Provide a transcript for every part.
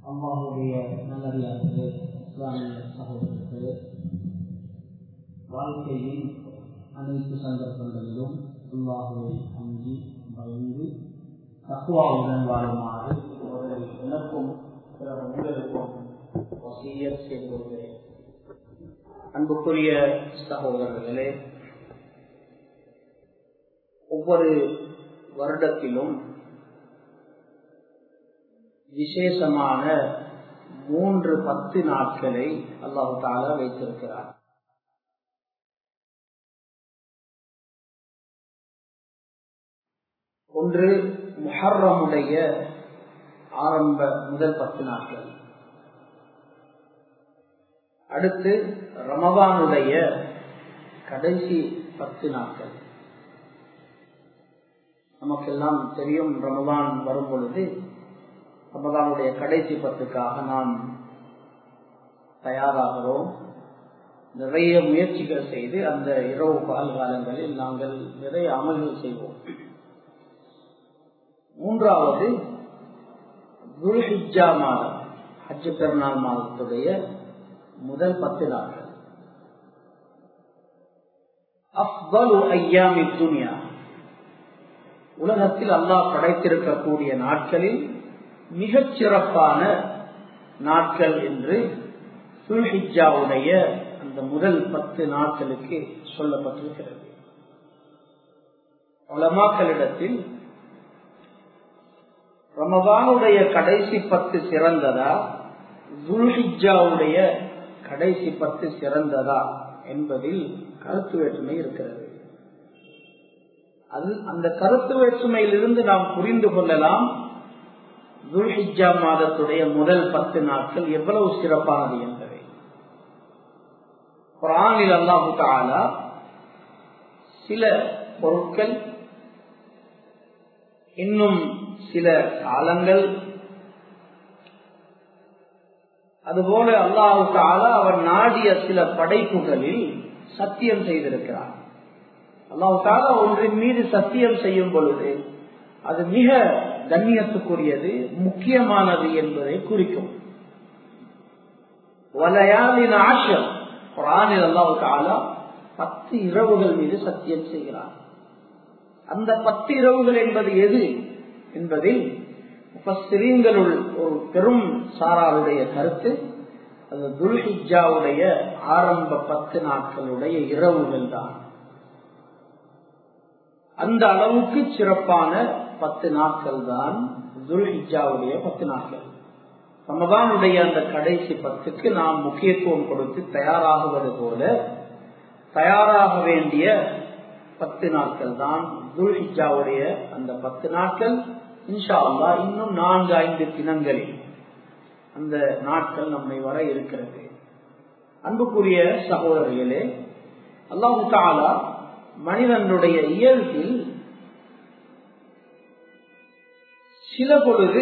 அம்மாவுடைய நல்லடியார்களே இஸ்லாமிய சகோதரர்களே வாழ்க்கையின் அனைத்து சந்தர்ப்பங்களிலும் அல்லாஹுவை அஞ்சி பயந்து தக்குவாவுடன் வாழுமாறு அவர்கள் எனக்கும் பிறர் உங்களுக்கும் வசியத் செய்து கொள்கிறேன் அன்புக்குரிய சகோதரர்களே ஒவ்வொரு வருடத்திலும் விசேஷமான மூன்று பத்து நாட்களை அல்லாஹு தாலா வைத்திருக்கிறார் ஒன்று முஹர்ரமுடைய ஆரம்ப முதல் பத்து நாட்கள் அடுத்து ரமபானுடைய கடைசி பத்து நாட்கள் நமக்கெல்லாம் தெரியும் ரமபான் வரும் பொழுது ரமதானுடைய கடைசி பத்துக்காக நாம் தயாராகிறோம் நிறைய முயற்சிகள் செய்து அந்த இரவு பால் காலங்களில் நாங்கள் நிறைய அமல்கள் செய்வோம் மூன்றாவது துல்ஹிஜா மாதம் ஹஜ்ஜ பெருநாள் மாதத்துடைய முதல் பத்து நாட்கள் அஃபலு ஐயாமி துனியா உலகத்தில் அல்லாஹ் படைத்திருக்கக்கூடிய நாட்களில் மிகச் சிறப்பான நாட்கள் என்று சுல்ஹிஜாவுடைய அந்த முதல் பத்து நாட்களுக்கு சொல்லப்பட்டிருக்கிறது உலமாக்களிடத்தில் ரமதானுடைய கடைசி பத்து சிறந்ததா துல்ஹிஜாவுடைய கடைசி பத்து சிறந்ததா என்பதில் கருத்து வேற்றுமை இருக்கிறது அது அந்த கருத்து வேற்றுமையிலிருந்து நாம் புரிந்து கொள்ளலாம் துல்ஹிஜா மாதத்துடைய முதல் பத்து நாட்கள் எவ்வளவு சிறப்பானது என்பதை குரானில் அல்லாஹு தாலா சில பொருட்கள் இன்னும் சில காலங்கள் அதுபோல அல்லாஹு தாலா அவர் நாடிய சில படைப்புகளில் சத்தியம் செய்திருக்கிறார் அல்லாஹு தாலா ஒன்றின் மீது சத்தியம் செய்யும் பொழுது அது மிக கண்ணியத்துக்குரியது முக்கியமானது என்பதை குறிக்கும் வலையாளின் ஆஷம் குரானில் அல்லாஹு தாலா பத்து இரவுகள் மீது சத்தியம் செய்கிறார் அந்த பத்து இரவுகள் என்பது எது என்பதில் முப்பஸ்திரீங்களுள் ஒரு பெரும் சாராருடைய கருத்து அது துல்ஹிஜாவுடைய ஆரம்ப பத்து நாட்களுடைய இரவுகள் தான் அந்த அளவுக்கு சிறப்பான பத்து நாட்கள் தான் துல்ஹிஜாவுடைய பத்து நாட்கள் ரமதானுடைய அந்த கடைசி பத்துக்கு நாம் முக்கியத்துவம் கொடுத்து தயாராகுவது போல தயாராக வேண்டிய பத்து நாட்கள் தான் துல்ஹிஜாவுடைய அந்த பத்து நாட்கள் இன்ஷா அல்லா இன்னும் நான்கு ஐந்து தினங்களில் அந்த நாட்கள் நம்மை வர இருக்கிறது அன்புக்குரிய சகோதரர்களே அல்லாஹு தாலா மனிதனுடைய இயல்பில் சில பொழுது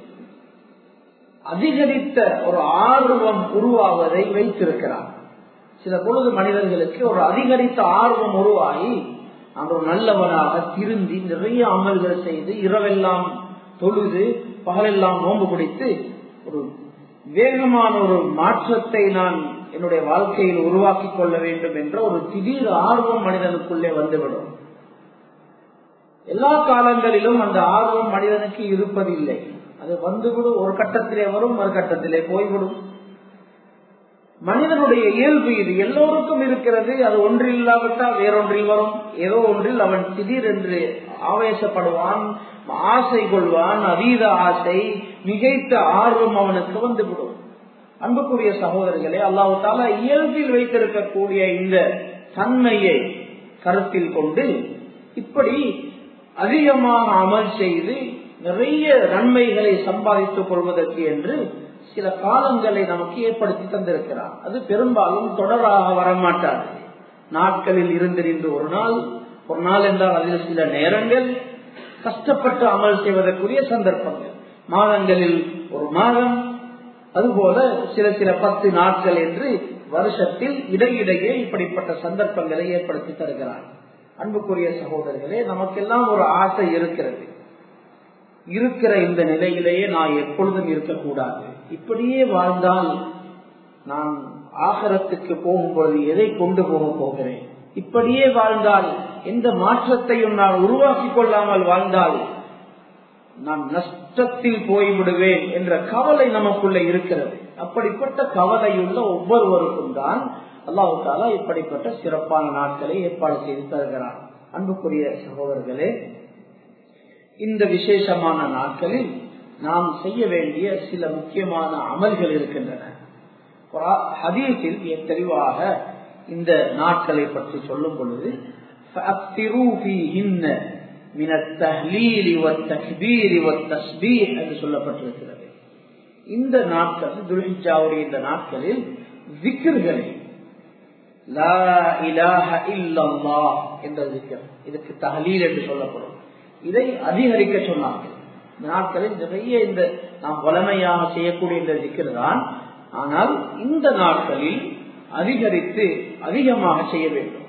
அதிகரித்த ஒரு ஆர்வம் உருவாவதை வைத்திருக்கிறார் சில பொழுது மனிதர்களுக்கு ஒரு அதிகரித்த ஆர்வம் உருவாகி நான் ஒரு நல்லவனாக திருந்தி நிறைய அமல்கள் செய்து இரவெல்லாம் தொழுது பகலெல்லாம் நோன்பு பிடித்து ஒரு வேகமான ஒரு மாற்றத்தை நான் என்னுடைய வாழ்க்கையில் உருவாக்கி கொள்ள வேண்டும் என்ற ஒரு திடீர் ஆர்வம் மனிதனுக்குள்ளே வந்துவிடும் எல்லா காலங்களிலும் அந்த ஆர்வம் மனிதனுக்கு இருப்பதில்லை அது வந்துவிடும் ஒரு கட்டத்திலே வரும் மறு கட்டத்திலே போய்விடும் மனிதனுடைய இயல்பு இது எல்லோருக்கும் இருக்கிறது அது ஒன்றில் இல்லாவிட்டால் வேறொன்றில் வரும் ஏதோ ஒன்றில் அவன் திடீரென்று ஆவேசப்படுவான் ஆசை கொள்வான் அதீத ஆசை மிகைத்த ஆர்வம் அவனுக்கு வந்துவிடும் அன்புக்குரிய சகோதரர்களே அல்லாஹு தாலா இயல்பில் வைத்திருக்கக்கூடிய இந்த தன்மையை கருத்தில் கொண்டு இப்படி அதிகமாக அமல் செய்து நிறைய நன்மைகளை சம்பாதித்துக் கொள்வதற்கு என்று சில காலங்களை நமக்கு ஏற்படுத்தி தந்திருக்கிறார் அது பெரும்பாலும் தொடராக வரமாட்டார் நாட்களில் இருந்து நின்று ஒரு நாள் ஒரு நாள் என்றால் அதில் சில நேரங்கள் கஷ்டப்பட்டு அமல் செய்வதற்குரிய சந்தர்ப்பங்கள் மாதங்களில் ஒரு மாதம் அதுபோல சில சில பத்து நாட்கள் என்று வருஷத்தில் இடையிடையே இப்படிப்பட்ட சந்தர்ப்பங்களை ஏற்படுத்தி தருகிறார் அன்புக்குரிய சகோதரர்களே நமக்கெல்லாம் ஒரு ஆசை இருக்கிறது இருக்கிற இந்த நிலையிலேயே நான் எப்பொழுதும் இருக்கக்கூடாது இப்படியே வாழ்ந்தால் நான் ஆகரத்துக்கு போகும்பொழுது எதை கொண்டு போக போகிறேன் இப்படியே வாழ்ந்தால் எந்த மாற்றத்தையும் நான் உருவாக்கி கொள்ளாமல் வாழ்ந்தால் நான் நஷ்டத்தில் போய்விடுவேன் என்ற கவலை நமக்குள்ள இருக்கிறது அப்படிப்பட்ட கவலையுள்ள ஒவ்வொருவருக்கும் தான் அல்லாஹு தாலா இப்படிப்பட்ட சிறப்பான நாட்களை ஏற்பாடு செய்து தருகிறார் அன்புக்குரிய சகோதரர்களே இந்த விசேஷமான நாட்களில் நாம் செய்ய வேண்டிய சில முக்கியமான அமல்கள் இருக்கின்றன ஹதீஸில் தெளிவாக இந்த நாட்களை பற்றி சொல்லும் பொழுது என்று சொல்லப்பட்டிருக்கிறது இந்த நாட்கள் துல்ஹிஜாவுடைய இந்த நாட்களில் விக்கிர்களை என்ற விக்கர் இதுக்கு தஹலீல் என்று சொல்லப்படும் இதை அதிகரிக்க சொன்னார்கள் இந்த நாட்களில் நிறைய இந்த நாம் வளமையாக செய்யக்கூடிய இந்த விக்கர் தான் ஆனால் இந்த நாட்களில் அதிகரித்து அதிகமாக செய்ய வேண்டும்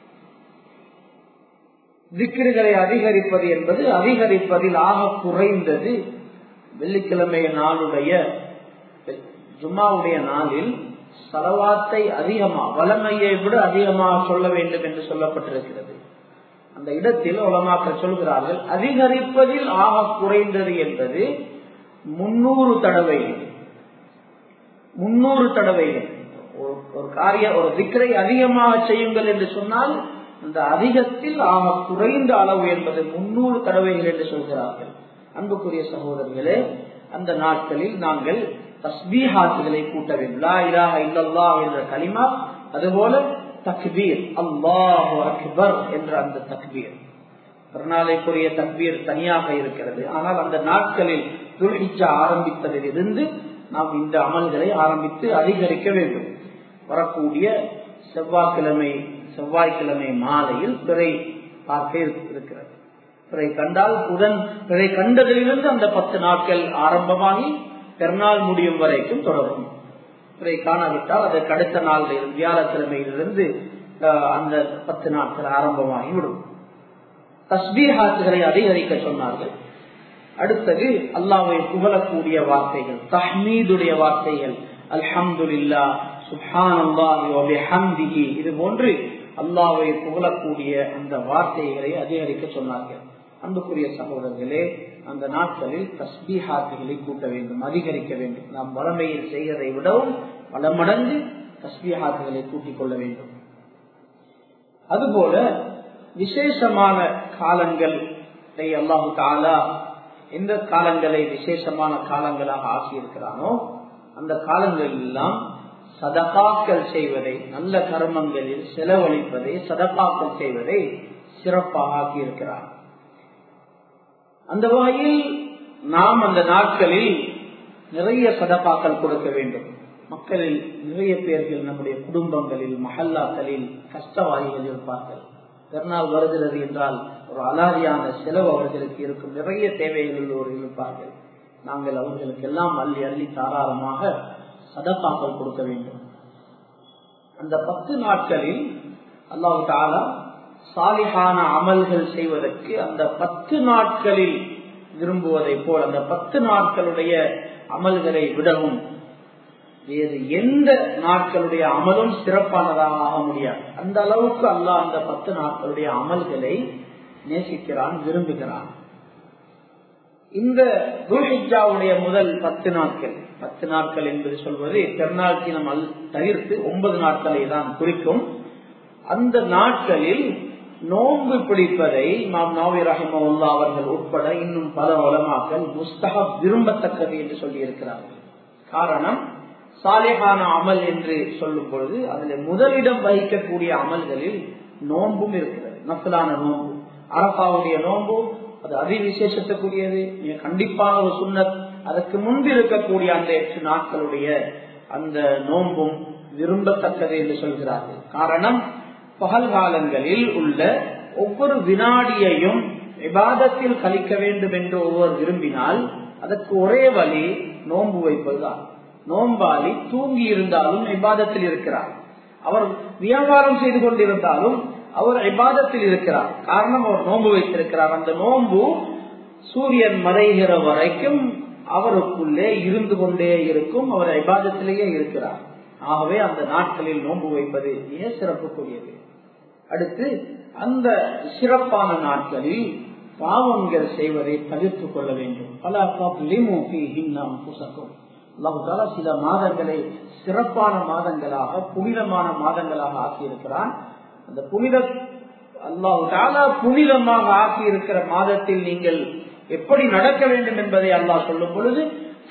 திக்கிர்களை அதிகரிப்பது என்பது அதிகரிப்பதில் ஆக குறைந்தது வெள்ளிக்கிழமை நாளுடைய ஜும்மாவுடைய நாளில் சலவாத்தை அதிகமா வளமையை விட அதிகமாக சொல்ல வேண்டும் என்று சொல்லப்பட்டிருக்கிறது அந்த இடத்தில் உலமாக்கள் சொல்கிறார்கள் அதிகரிப்பதில் ஆக குறைந்தது என்பது முன்னூறு தடவைகள் முன்னூறு தடவைகள் ஒரு காரிய ஒரு திக்கரை அதிகமாக செய்யுங்கள் என்று சொன்னால் அந்த அதிகத்தில் ஆக குறைந்த அளவு என்பது முன்னூறு தடவைகள் என்று சொல்கிறார்கள் அன்புக்குரிய சகோதரர்களே அந்த நாட்களில் நாங்கள் தஸ்பீஹாத்துகளை கூட்ட வேண்டும் லா இலாஹ இல்லல்லா என்ற களிமா அதுபோல தக்பீர் அல்லாஹு அக்பர் என்ற அந்த தக்பீர் ஒரு நாளைக்குரிய தக்பீர் தனியாக இருக்கிறது ஆனால் அந்த நாட்களில் துல்ஹிச்சா ஆரம்பித்ததில் இருந்து நாம் இந்த அமல்களை ஆரம்பித்து அதிகரிக்க வேண்டும் வரக்கூடிய செவ்வாய்க்கிழமை செவ்வாய்க்கிழமை மாலையில் பிறை பார்க்க இருக்கிறது பிறை கண்டால் புதன் பிறை கண்டதிலிருந்து அந்த பத்து நாட்கள் ஆரம்பமாகி பெருநாள் முடியும் வரைக்கும் தொடரும் பிறை காணாவிட்டால் அதற்கு அடுத்த நாள் வியாழக்கிழமையிலிருந்து அந்த பத்து நாட்கள் ஆரம்பமாகி விடும் தஸ்பீஹாத்துகளை அதிகரிக்க சொன்னார்கள் அடுத்தது அல்லாவை புகழக்கூடிய வார்த்தைகள் தஹ்மீதுடைய வார்த்தைகள் அல்ஹம்துல்லா சுஹானி இது போன்று அல்லாவை புகழக்கூடிய அந்த வார்த்தைகளை அதிகரிக்க சொன்னார்கள் அன்புக்குரிய சகோதரர்களே அந்த நாட்களில் தஸ்பீஹாத்துகளை கூட்ட வேண்டும் அதிகரிக்க வேண்டும் நாம் வளமையில் செய்வதை விடவும் பல மடங்கு தஸ்பீஹாத்துகளை கூட்டிக் கொள்ள வேண்டும் அதுபோல விசேஷமான காலங்கள் அல்லாஹு தாலா எந்த காலங்களை விசேஷமான காலங்களாக ஆக்கியிருக்கிறானோ அந்த காலங்கள் எல்லாம் சதகாக்கள் செய்வதை நல்ல கர்மங்களில் செலவழிப்பதை சதகாக்கள் செய்வதை சிறப்பாக ஆக்கியிருக்கிறார் அந்த வகையில் நாம் அந்த நாட்களில் நிறைய சதகாக்கள் கொடுக்க வேண்டும் மக்களில் நிறைய பேர்கள் நம்முடைய குடும்பங்களில் மஹல்லாக்களில் கஷ்டவாதிகள் இருப்பார்கள் பெருநாள் வருகிறது என்றால் ஒரு அலாதியான செலவு அவர்களுக்கு இருக்கும் நிறைய தேவைகள் உள்ளவர்கள் இருப்பார்கள் நாங்கள் அவர்களுக்கு எல்லாம் அள்ளி அள்ளி தாராளமாக சதப்பாக்கள் கொடுக்க வேண்டும் அந்த பத்து நாட்களில் அல்லாஹு தாலா சாலிகான அமல்கள் செய்வதற்கு அந்த பத்து நாட்களில் விரும்புவதை போல் அந்த பத்து நாட்களுடைய அமல்களை விடவும் வேறு எந்த நாட்களுடைய அமலும் சிறப்பானதாக ஆக முடியாது அந்த அளவுக்கு அல்லாஹ் அந்த பத்து நாட்களுடைய அமல்களை நேசிக்கிறான் விரும்புகிறான் இந்த துல்ஹிஜாவுடைய முதல் பத்து நாட்கள் பத்து நாட்கள் என்பது சொல்வது பெருநாள் தினம் அல் தவிர்த்து ஒன்பது நாட்களை தான் குறிக்கும் அந்த நாட்களில் நோன்பு பிடிப்பதை மாம் நாவி ரஹிமல்லா அவர்கள் உட்பட இன்னும் பல உலமாக்கள் முஸ்தகப் விரும்பத்தக்கது என்று சொல்லி இருக்கிறார்கள் காரணம் சாலிஹான அமல் என்று சொல்லும் பொழுது அதுல முதலிடம் வகிக்கக்கூடிய அமல்களில் நோன்பும் இருக்கிறது நஃபலான நோன்பு அரபாவுடைய நோன்பு அது அதி விசேஷத்துக்குரியது கண்டிப்பான ஒரு சுண்ணத் அதற்கு முன்பு இருக்கக்கூடிய அந்த எட்டு நாட்களுடைய அந்த நோன்பும் விரும்பத்தக்கது என்று சொல்கிறார்கள் காரணம் பகல் காலங்களில் உள்ள ஒவ்வொரு வினாடியையும் விவாதத்தில் கழிக்க வேண்டும் என்று ஒருவர் விரும்பினால் அதற்கு ஒரே வழி நோன்பு வைப்பதுதான் நோம்பாளி தூங்கி இருந்தாலும் விவாதத்தில் இருக்கிறார் அவர் வியாபாரம் செய்து கொண்டிருந்தாலும் அவர் விவாதத்தில் இருக்கிறார் காரணம் அவர் நோன்பு வைத்திருக்கிறார் அந்த நோன்பு சூரியன் மறைகிற வரைக்கும் அவருக்குள்ளே இருந்து கொண்டே இருக்கும் அவர் ஐபாதத்திலேயே இருக்கிறார் ஆகவே அந்த நாட்களில் நோன்பு வைப்பது மிக சிறப்புக்குரியது அடுத்து அந்த சிறப்பான நாட்களில் பாவங்கள் செய்வதை தவிர்த்துக் கொள்ள வேண்டும் பல புசக்கும் அல்லாஹால சில மாதங்களை சிறப்பான மாதங்களாக புனிதமான மாதங்களாக ஆக்கியிருக்கிறான் அந்த புனித அல்லாஹால புனிதமாக ஆக்கி இருக்கிற மாதத்தில் நீங்கள் எப்படி நடக்க வேண்டும் என்பதை அல்லாஹ் சொல்லும் பொழுது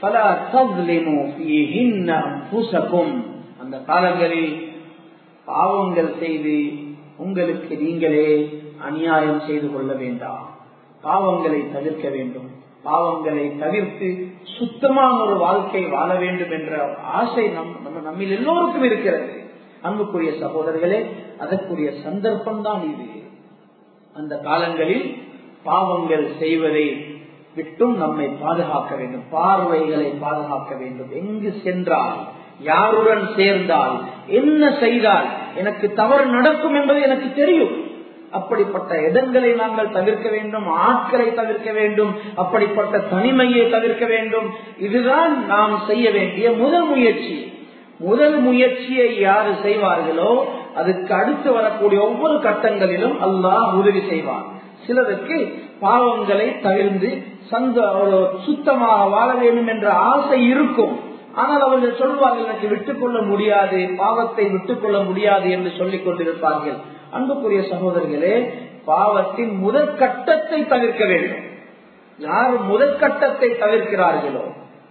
அந்த காலங்களில் பாவங்கள் செய்து உங்களுக்கு நீங்களே அநியாயம் செய்து கொள்ள வேண்டாம் பாவங்களை தவிர்க்க வேண்டும் பாவங்களை தவிர்த்து சுத்தமான ஒரு வாழ்க்கை வாழ வேண்டும் என்ற ஆசை நம் நம்ம நம்மில் எல்லோருக்கும் இருக்கிறது அன்புக்குரிய சகோதரர்களே அதற்குரிய சந்தர்ப்பம் தான் இது அந்த காலங்களில் பாவங்கள் செய்வதை விட்டும் நம்மை பாதுகாக்க வேண்டும் பார்வைகளை பாதுகாக்க வேண்டும் எங்கு சென்றால் யாருடன் சேர்ந்தால் என்ன செய்தால் எனக்கு தவறு நடக்கும் என்பது எனக்கு தெரியும் அப்படிப்பட்ட இடங்களை நாங்கள் தவிர்க்க வேண்டும் ஆட்களை தவிர்க்க வேண்டும் அப்படிப்பட்ட தனிமையை தவிர்க்க வேண்டும் இதுதான் நாம் செய்ய வேண்டிய முதல் முயற்சி முதல் முயற்சியை யாரு செய்வார்களோ அதுக்கு அடுத்து வரக்கூடிய ஒவ்வொரு கட்டங்களிலும் அல்லாஹ் உதவி செய்வார் சிலருக்கு பாவங்களை தவிர்ந்து சந்த சுத்தமாக வாழ வேண்டும் என்ற ஆசை இருக்கும் ஆனால் அவர்கள் சொல்வார்கள் எனக்கு விட்டுக் கொள்ள முடியாது பாவத்தை விட்டுக் கொள்ள முடியாது என்று சொல்லிக் கொண்டிருப்பார்கள் அன்புக்குரிய சகோதரர்களே பாவத்தின் முதற் கட்டத்தை தவிர்க்க வேண்டும் யார் முதற் கட்டத்தை தவிர்க்கிறார்களோ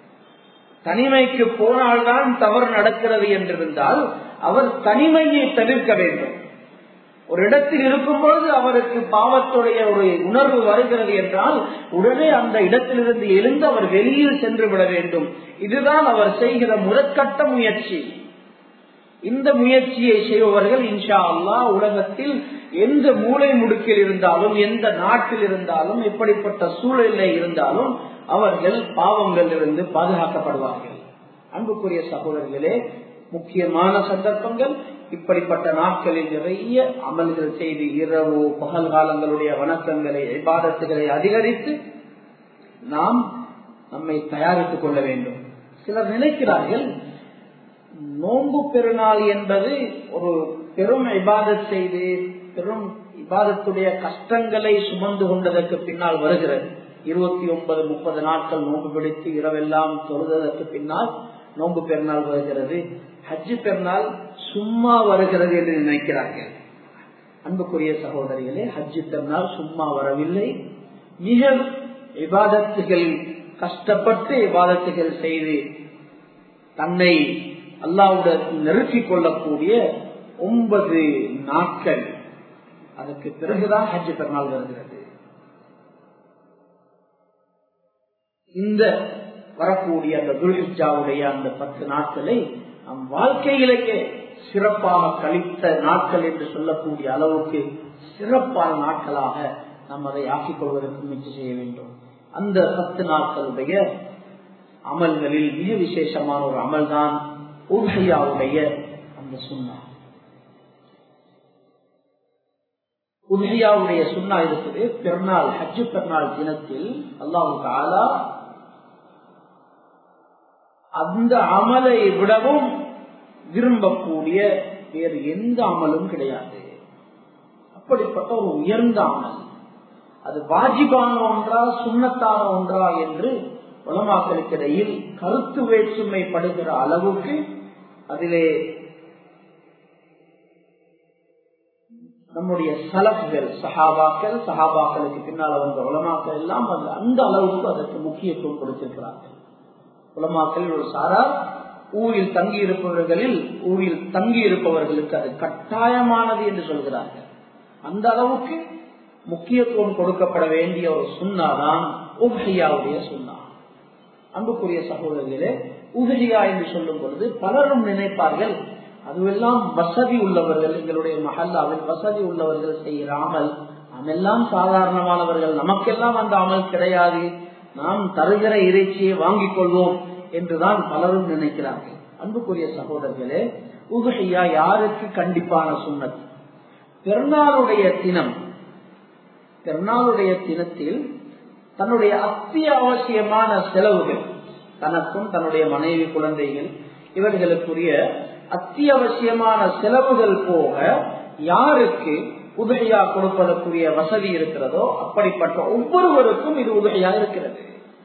தனிமைக்கு போனால்தான் தவறு நடக்கிறது என்றிருந்தால் அவர் தனிமையை தவிர்க்க வேண்டும் ஒரு இடத்தில் இருக்கும் பொழுது அவருக்கு பாவத்துடைய ஒரு உணர்வு வருகிறது என்றால் உடனே அந்த இடத்திலிருந்து எழுந்து அவர் வெளியில் சென்று விட வேண்டும் இதுதான் அவர் செய்கிற முதற்கட்ட முயற்சி இந்த முயற்சியை செய்பவர்கள் இன்ஷா அல்லா உலகத்தில் எந்த மூளை முடுக்கில் இருந்தாலும் எந்த நாட்டில் இருந்தாலும் எப்படிப்பட்ட சூழலில் இருந்தாலும் அவர்கள் பாவங்கள் இருந்து பாதுகாக்கப்படுவார்கள் அன்புக்குரிய சகோதரர்களே முக்கியமான சந்தர்ப்பங்கள் இப்படிப்பட்ட நாட்களில் நிறைய அமல்கள் செய்து இரவு பகல் காலங்களுடைய வணக்கங்களை விவாதத்துகளை அதிகரித்து நாம் நம்மை தயாரித்துக் கொள்ள வேண்டும் சிலர் நினைக்கிறார்கள் நோன்பு பெருநாள் என்பது ஒரு பெரும் இபாதத் செய்து பெரும் இபாதத்துடைய கஷ்டங்களை சுமந்து கொண்டதற்கு பின்னால் வருகிறது இருபத்தி ஒன்பது முப்பது நாட்கள் நோன்பு பிடித்து இரவெல்லாம் தொழுதற்கு பின்னால் நோன்பு பெருநாள் வருகிறது ஹஜ்ஜு பெருநாள் சும்மா வருகிறது என்று நினைக்கிறார்கள் அன்புக்குரிய சகோதரிகளே ஹஜ்ஜு பெருநாள் சும்மா வரவில்லை மிக விவாதத்துகள் கஷ்டப்பட்டு விவாதத்துகள் செய்து தன்னை அல்லாவுடன் நெருக்கிக் கொள்ளக்கூடிய ஒன்பது நாட்கள் அதற்கு பிறகுதான் ஹஜ் பெருநாள் வருகிறது இந்த வரக்கூடிய அந்த துல்ஹிஜாவுடைய அந்த பத்து நாட்களை நம் வாழ்க்கையிலேயே சிறப்பாக கழித்த நாட்கள் என்று சொல்லக்கூடிய அளவுக்கு சிறப்பான நாட்களாக நாம் அதை ஆக்கிக் கொள்வதற்கு முயற்சி செய்ய வேண்டும் அந்த பத்து நாட்களுடைய அமல்களில் மிக விசேஷமான ஒரு அமல் தான் உதயாவுடைய அந்த சுண்ணா உதயாவுடைய சுண்ணா இருக்குது பெருநாள் ஹஜ்ஜு பெருநாள் தினத்தில் அல்லாஹு தாலா அந்த அமலை விடவும் விரும்பக்கூடிய வேறு எந்த அமலும் கிடையாது அப்படிப்பட்ட ஒரு உயர்ந்த அமல் அது வாஜிபான ஒன்றா சுண்ணத்தான ஒன்றா என்று உலமாக்களுக்கு இடையில் கருத்து வேற்றுமை படுகிற அளவுக்கு அதிலே நம்முடைய சலப்புகள் சஹாபாக்கள் சஹாபாக்களுக்கு பின்னால் வந்த உலமாக்கள் எல்லாம் அந்த அளவுக்கு அதற்கு முக்கியத்துவம் கொடுத்திருக்கிறார்கள் உலமாக்கள் ஒரு சாரார் ஊரில் தங்கி இருப்பவர்களில் ஊரில் தங்கி இருப்பவர்களுக்கு அது கட்டாயமானது என்று சொல்கிறார்கள் அந்த அளவுக்கு முக்கியத்துவம் கொடுக்கப்பட வேண்டிய ஒரு சுண்ணாதான் உபையாவுடைய சுண்ணா அன்புக்குரிய சகோதரர்களே உதரியா என்று சொல்லும் பொழுது பலரும் நினைப்பார்கள் அதுவெல்லாம் வசதி உள்ளவர்கள் எங்களுடைய மஹல்லாவில் வசதி உள்ளவர்கள் செய்கிற அமல் நாமெல்லாம் சாதாரணமானவர்கள் நமக்கெல்லாம் அந்த அமல் கிடையாது நாம் தருகிற இறைச்சியை வாங்கிக் கொள்வோம் என்றுதான் பலரும் நினைக்கிறார்கள் அன்புக்குரிய சகோதரர்களே உகையா யாருக்கு கண்டிப்பான சுண்ணத் பெருநாளுடைய தினம் பெருநாளுடைய தினத்தில் தன்னுடைய அத்தியாவசியமான செலவுகள் தனக்கும் தன்னுடைய மனைவி குழந்தைகள் இவர்களுக்குரிய அத்தியாவசியமான செலவுகள் போக யாருக்கு உதவியா கொடுப்பதற்குரிய வசதி இருக்கிறதோ அப்படிப்பட்ட ஒவ்வொருவருக்கும் இது உதவியா இருக்கிறது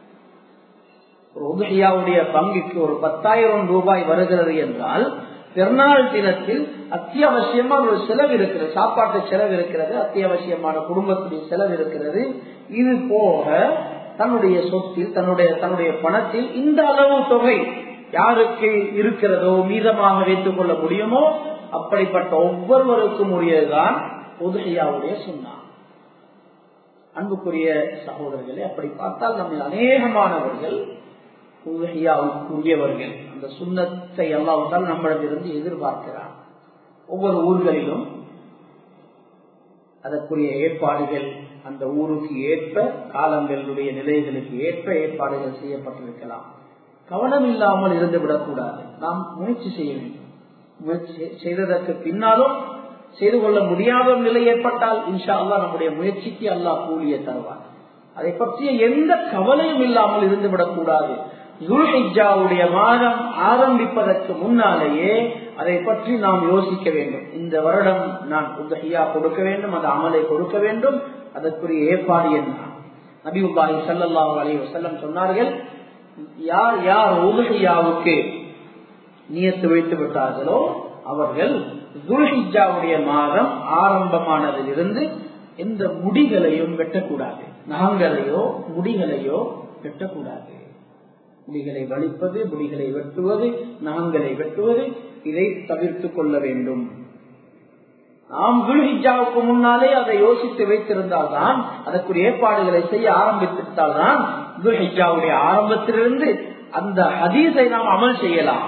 ஒரு உதவியாவுடைய பங்குக்கு ஒரு பத்தாயிரம் ரூபாய் வருகிறது என்றால் பெருநாள் தினத்தில் அத்தியாவசியமான ஒரு செலவு இருக்கிறது சாப்பாட்டு செலவு இருக்கிறது அத்தியாவசியமான குடும்பத்துடைய செலவு இருக்கிறது இது போக தன்னுடைய சொத்தில் தன்னுடைய தன்னுடைய பணத்தில் இந்த அளவு தொகை யாருக்கு இருக்கிறதோ மீதமாக வைத்துக் கொள்ள முடியுமோ அப்படிப்பட்ட ஒவ்வொருவருக்கும் உரியதுதான் உதகையாவுடைய சொன்னார் அன்புக்குரிய சகோதரர்களே அப்படி பார்த்தால் நம்ம அநேகமானவர்கள் உதகையாவுக்குரியவர்கள் அந்த சுண்ணத்தை எல்லாவற்றால் நம்மளிடமிருந்து எதிர்பார்க்கிறார் ஒவ்வொரு ஊர்களிலும் அதற்குரிய ஏற்பாடுகள் அந்த ஊருக்கு ஏற்ப காலங்களுடைய நிலைகளுக்கு ஏற்ப ஏற்பாடுகள் செய்யப்பட்டிருக்கலாம் கவனம் இல்லாமல் இருந்து விடக்கூடாது நாம் முயற்சி செய்ய வேண்டும் முயற்சி செய்ததற்கு பின்னாலும் செய்து கொள்ள முடியாத நிலை ஏற்பட்டால் இன்ஷா அல்லா நம்முடைய முயற்சிக்கு அல்லாஹ் கூலிய தருவார் அதை பற்றிய எந்த கவலையும் இல்லாமல் இருந்து விடக்கூடாது துல்ஹிஜாவுடைய மாதம் ஆரம்பிப்பதற்கு முன்னாலேயே அதை பற்றி நாம் யோசிக்க வேண்டும் இந்த வருடம் நான் உதகையா கொடுக்க வேண்டும் அந்த அமலை கொடுக்க வேண்டும் அதற்குரிய ஏற்பாடு என்ன நபி உல்லாஹி சல்லாஹூ அலி வசல்லம் சொன்னார்கள் யார் யார் உதகையாவுக்கு நியத்து வைத்து விட்டார்களோ அவர்கள் துல்ஹிஜாவுடைய மாதம் ஆரம்பமானதிலிருந்து எந்த முடிகளையும் வெட்டக்கூடாது நகங்களையோ முடிகளையோ வெட்டக்கூடாது முடிகளை வலிப்பது முடிகளை வெட்டுவது நகங்களை வெட்டுவது இதை தவிர்த்து கொள்ள வேண்டும் நாம் துல்ஹிஜாவுக்கு முன்னாலே அதை யோசித்து வைத்திருந்தால் தான் அதற்குரிய ஏற்பாடுகளை செய்ய ஆரம்பித்திருந்தால் தான் துல்ஹிஜாவுடைய ஆரம்பத்திலிருந்து அந்த ஹதீஸை நாம் அமல் செய்யலாம்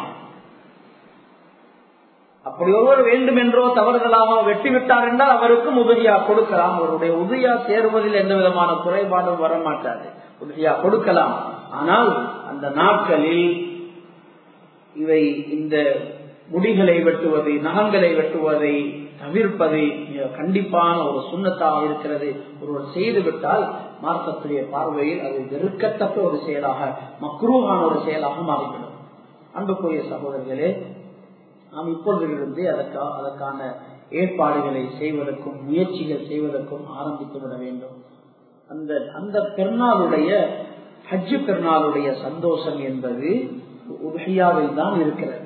அப்படி ஒருவர் வேண்டும் என்றோ தவறுதலாக வெட்டி விட்டார் என்றால் அவருக்கும் உதவியா கொடுக்கலாம் அவருடைய உதவியா சேருவதில் எந்த விதமான குறைபாடும் வர மாட்டாது உதவியா கொடுக்கலாம் ஆனால் அந்த நாட்களில் இவை இந்த முடிகளை வெட்டுவது நகங்களை வெட்டுவதை தவிர்ப்பது கண்டிப்பான ஒரு சுண்ணத்தாக இருக்கிறது ஒருவர் செய்து விட்டால் மார்க்கத்துடைய பார்வையில் அது வெறுக்கத்தக்க ஒரு செயலாக மக்ரூவான ஒரு செயலாக மாறிவிடும் அன்புக்குரிய சகோதரர்களே நாம் இப்பொழுதிலிருந்து அதற்கா அதற்கான ஏற்பாடுகளை செய்வதற்கும் முயற்சிகள் செய்வதற்கும் ஆரம்பித்து விட வேண்டும் அந்த அந்த பெருநாளுடைய ஹஜ்ஜு பெருநாளுடைய சந்தோஷம் என்பது உதகையாவில் தான் இருக்கிறது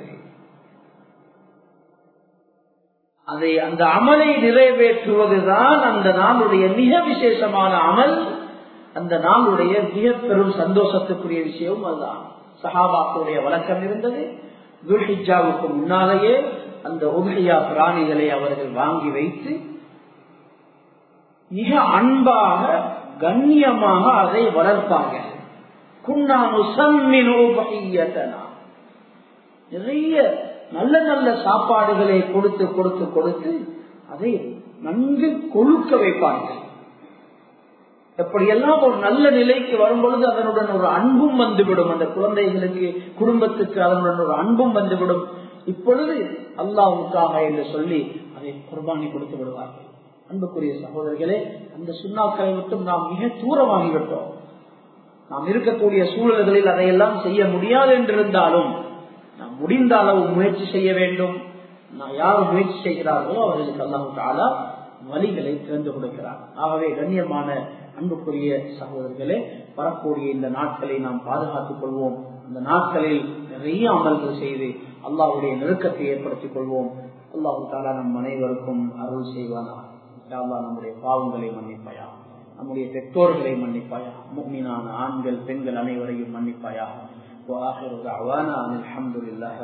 அதை அந்த அமலை நிறைவேற்றுவதுதான் அந்த நாளுடைய மிக விசேஷமான அமல் அந்த நாளுடைய மிக பெரும் சந்தோஷத்துக்குரிய விஷயமும் அதுதான் சஹாபாக்களுடைய வழக்கம் இருந்தது துல்ஹிஜாவுக்கு முன்னாலேயே அந்த உதயா பிராணிகளை அவர்கள் வாங்கி வைத்து மிக அன்பாக கண்ணியமாக அதை வளர்ப்பார்கள் நிறைய நல்ல நல்ல சாப்பாடுகளை கொடுத்து கொடுத்து கொடுத்து அதை நன்கு கொழுக்க வைப்பார்கள் எப்படியெல்லாம் ஒரு நல்ல நிலைக்கு வரும் பொழுது அதனுடன் ஒரு அன்பும் வந்துவிடும் அந்த குழந்தைகளுக்கு குடும்பத்துக்கு அதனுடன் ஒரு அன்பும் வந்துவிடும் இப்பொழுது அல்லாவுக்காக என்று சொல்லி அதை குர்பானி கொடுத்து விடுவார்கள் அன்புக்குரிய சகோதரர்களே அந்த சுண்ணாக்களை மட்டும் நாம் மிக தூரமாகிவிட்டோம் நாம் இருக்கக்கூடிய சூழல்களில் அதையெல்லாம் செய்ய முடியாது என்றிருந்தாலும் நாம் முடிந்த அளவு முயற்சி செய்ய வேண்டும் நான் யார் முயற்சி செய்கிறார்களோ அவர்களுக்கு அல்லாஹு தாலா வழிகளை திறந்து கொடுக்கிறார் ஆகவே கண்ணியமான அன்புக்குரிய சகோதரர்களே வரக்கூடிய இந்த நாட்களை நாம் பாதுகாத்துக் கொள்வோம் அந்த நாட்களில் நிறைய அமல்கள் செய்து அல்லாவுடைய நெருக்கத்தை ஏற்படுத்திக் கொள்வோம் அல்லாஹு தாலா நம் அனைவருக்கும் அருள் செய்வானா அல்லா நம்முடைய பாவங்களை மன்னிப்பாயா நம்முடைய பெற்றோர்களை மன்னிப்பாயா முக்மீனான ஆண்கள் பெண்கள் அனைவரையும் மன்னிப்பாயா الحمد لله